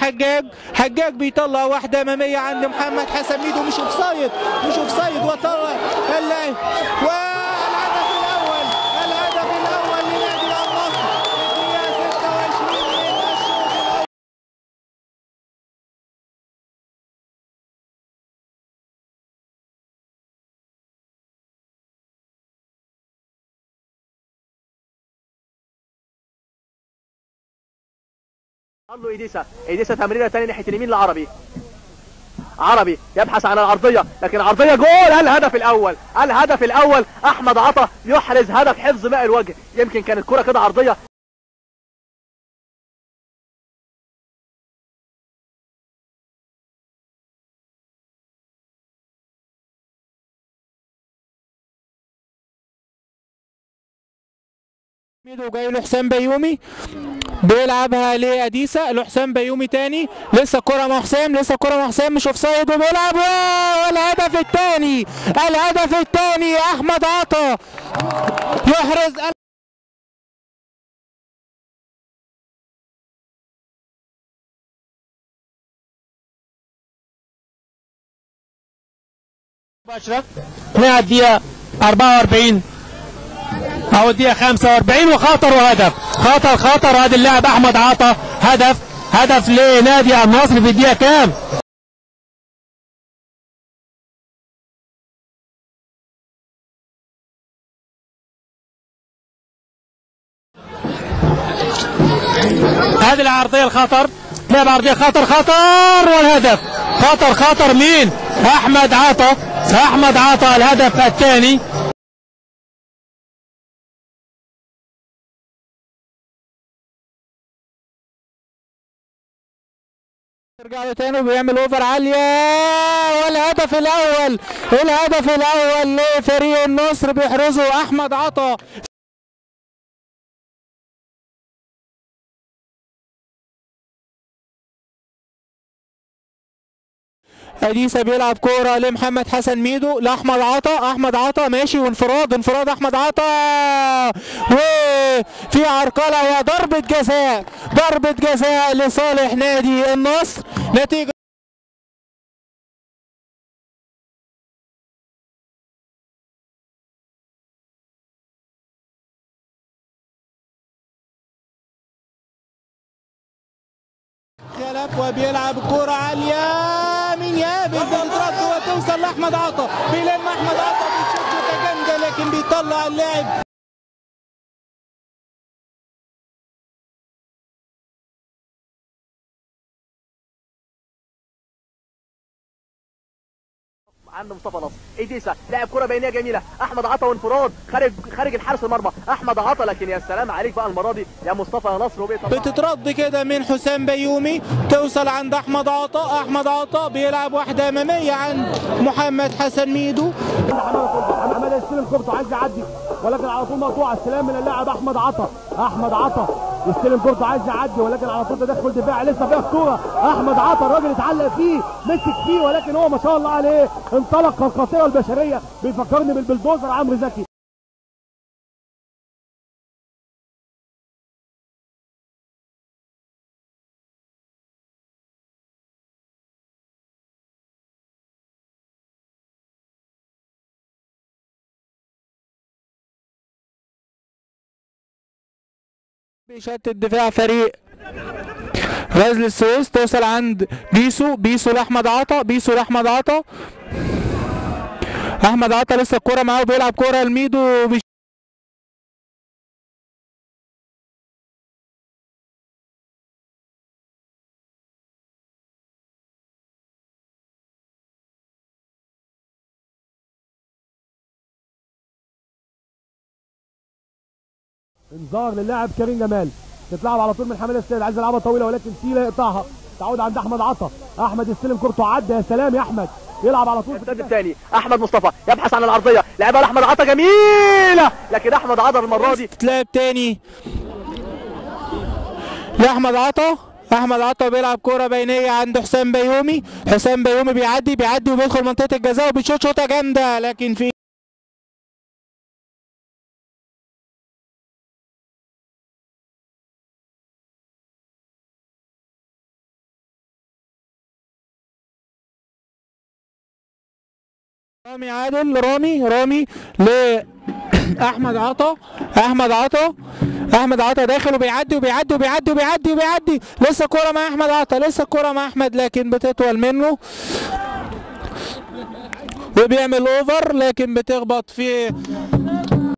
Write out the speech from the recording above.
حجاج حجاج بيطلع واحده اماميه عند محمد حسن ميدو مش اوفسايد مش اوفسايد وطلع اللاعب والهدف الاول الهدف الاول لنادي النصر الدقيقه 26 من الشوط الاول له ايديسا ايديسا تمريره ثاني ناحيه اليمين لعربي عربي يبحث عن العرضيه لكن عرضيه جول الهدف الاول الهدف الاول احمد عطا يحرز هدف حفظ ماء الوجه يمكن كانت كره كده عرضيه ميدو جاي له حسام بيومي بيلعبها لاديسا لحسام بيومي تاني لسه كرة مع حسام لسه كرة مع حسام مش اوف سايد وبيلعب واو الهدف الثاني الهدف الثاني احمد عطا يحرز ال- اشرف نهى الدقيقة 44 او الدقيقة 45 وخطر وهدف خطر خطر هذا اللاعب احمد عطا هدف هدف لنادي النصر في الدقيقة كام؟ هذه العرضية الخطر لعب عرضية خطر خطر والهدف خطر خطر مين؟ احمد عطا احمد عطا الهدف الثاني يرجع له تاني وبيعمل اوفر عالية والهدف الاول الهدف الاول لفريق النصر بيحرزه احمد عطا اديسا بيلعب كوره لمحمد حسن ميدو لاحمد عطا احمد عطا ماشي وانفراد انفراد احمد عطا وفي عرقله وضربه جزاء ضربه جزاء لصالح نادي النصر نتيجه خلف وبيلعب كرة عالية من يابل بتترد وتوصل لأحمد عطا بيلم أحمد عطا بيشوط شوطة جامدة لكن بيطلع اللاعب عند مصطفى نصر ايديسا لعب كره بينيه جميله احمد عطا وانفراد خارج خارج الحارس المرمى احمد عطا لكن يا سلام عليك بقى المره دي يا مصطفى يا نصر وبيطلع بتترد كده من حسام بيومي توصل عند أحمد عطا أحمد عطا بيلعب واحدة أمامية عند محمد حسن ميدو محمد يستلم كورته عايز يعدي ولكن على طول مقطوع استلام من اللاعب احمد عطا احمد عطا يستلم كورته عايز يعدي ولكن على طول تدخل دفاع لسه فيها خطوره احمد عطا الراجل اتعلق فيه مسك فيه ولكن هو ما شاء الله عليه انطلق كالقاطره البشريه بيفكرني بالبلدوزر عمرو زكي بيشتت دفاع فريق غزل السويس توصل عند بيسو بيسو لاحمد عطا بيسو لاحمد عطا احمد عطا لسه الكوره معاه وبيلعب كوره لميدو بيش- انذار للاعب كريم جمال تتلعب على طول من حماد السيد عايز يلعبها طويله ولكن سيلا يقطعها تعود عند احمد عطا احمد يستلم كورته عدى يا سلام يا احمد يلعب على طول في السد الثاني احمد مصطفى يبحث عن العرضيه لعبها لاحمد عطا جميله لكن احمد عطا المره دي تتلعب تاني لاحمد عطا احمد عطا بيلعب كوره بينيه عند حسام بيومي حسام بيومي بيعدي بيعدي وبيدخل منطقه الجزاء وبيشوط شوطه جامده لكن في رامي عادل رامي رامي ل احمد عطا احمد عطا احمد عطا داخل وبيعدي وبيعدي وبيعدي وبيعدي وبيعدي لسه الكوره مع احمد عطا لسه الكوره مع احمد لكن بتطول منه وبيعمل اوفر لكن بتخبط في